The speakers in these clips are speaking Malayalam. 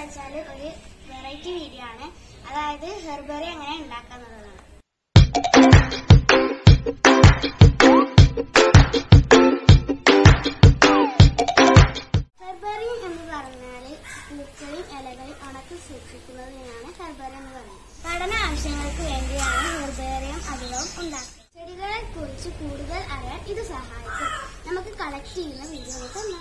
വെച്ചാൽ ഒരു വെറൈറ്റി വീഡിയോ ആണ് അതായത് ഹെർബറി എങ്ങനെ ഉണ്ടാക്കാന്നുള്ളതാണ് ഹെർബറിയം എന്ന് പറഞ്ഞാല് പൂക്കളും ഇലകളും ഉണക്കി സൂക്ഷിക്കുന്നതിനാണ് ഹെർബറി എന്ന് പറയുന്നത് പഠന ആവശ്യങ്ങൾക്ക് വേണ്ടിയാണ് ഹെർബേറിയം അധികവും ഉണ്ടാക്കുന്നത് ചെടികളെ കുറിച്ച് കൂടുതൽ അറിയാൻ ഇത് സഹായിക്കും നമുക്ക് കളക്ട് ചെയ്യുന്ന വീഡിയോ കാണാം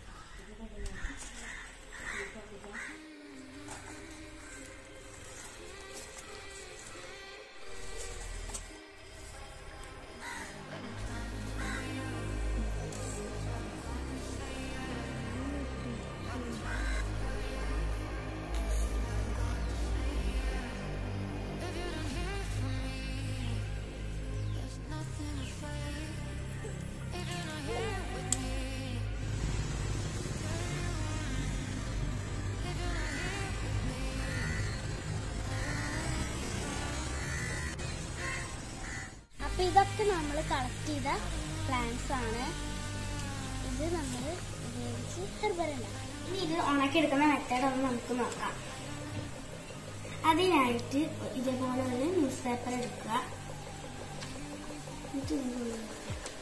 അപ്പൊ ഇതൊക്കെ നമ്മൾ കളക്ട് ചെയ്ത പ്ലാന്റ്സ് ആണ് ഇത് നമ്മൾ ഉപയോഗിച്ച് ഹെർബറി ഉണ്ടാക്കാം ഇനി ഇത് ഉണക്കിയെടുക്കുന്ന മെത്തേഡ് ഒന്ന് നമുക്ക് നോക്കാം അതിനായിട്ട് ഇതേപോലെ ഒരു ന്യൂസ് പേപ്പർ എടുക്കുക എന്നിട്ട് ഇതിന്റെ ഉള്ളിൽ വെക്കുക.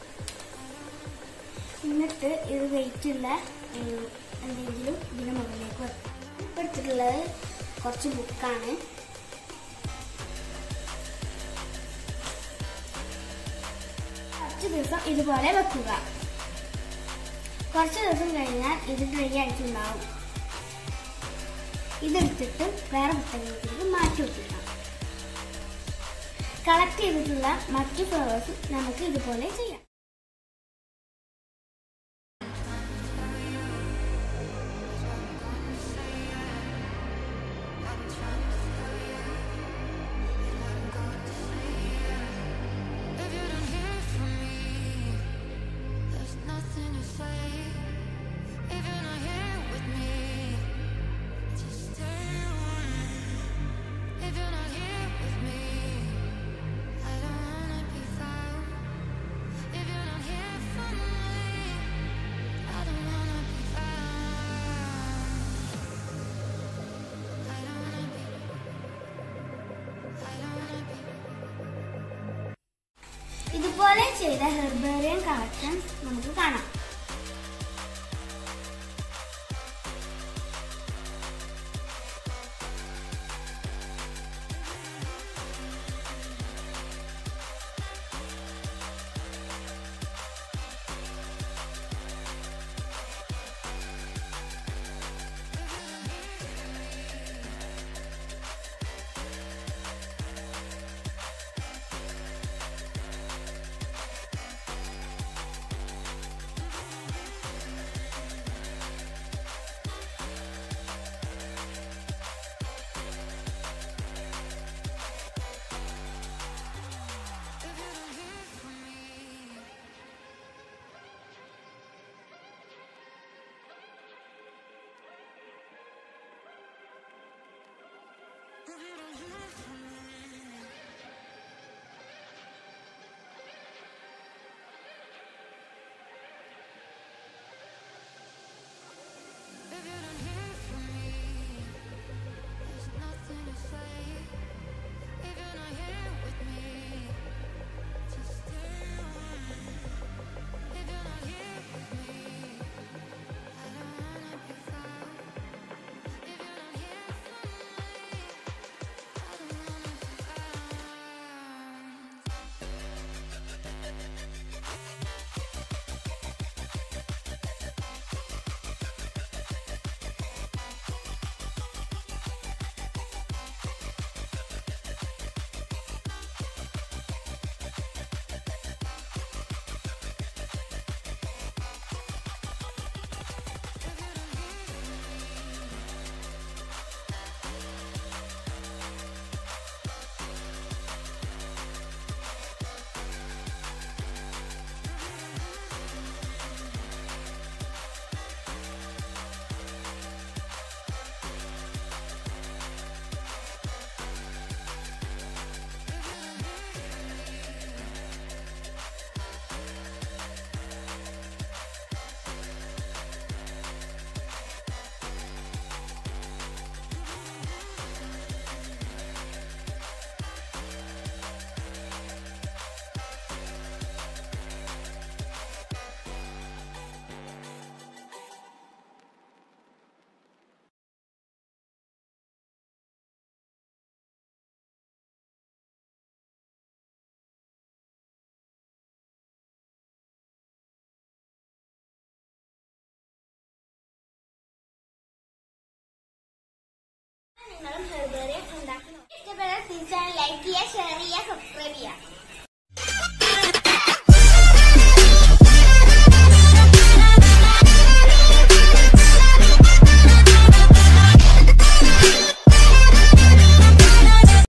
എന്നിട്ട് ഇത് വെയിറ്റ് ഉള്ള ഉം, എന്തെങ്കിലും ഇതിന് മുകളിലേക്ക് വെക്കുക ഇപ്പൊ എടുത്തിട്ടുള്ളത് കുറച്ച് ബുക്കാണ് കുറച്ച് ദിവസം ഇതുപോലെ വെക്കുക കുറച്ച് ദിവസം കഴിഞ്ഞാൽ ഇത് ഡ്രൈ ആയിട്ടുണ്ടാവും ഇതെടുത്തിട്ട് വേറെ പുസ്തകത്തിലേക്ക് മാറ്റി വെക്കുക കളക്ട് ചെയ്തിട്ടുള്ള മറ്റു ഫ്ലവേഴ്സ് നമുക്ക് ഇതുപോലെ ചെയ്യാം If you don't hear from me, there's nothing to say. If you're not here with me, just stay on. If you're not here with me, I don't wanna be found. If you're not here for me, I don't wanna be found. I don't wanna be. I don't wanna be. ഇതുപോലെ ചെയ്ത ഹെർബേറിയം കളക്ഷൻസ് നമുക്ക് കാണാം നിങ്ങളും ഹെർബേറിയം ഉണ്ടാക്കണം ഇഷ്ടപ്പെട്ടാൽ തീർച്ചയായും ലൈക്ക് ചെയ്യുക ഷെയർ ചെയ്യുക സബ്സ്ക്രൈബ് ചെയ്യുക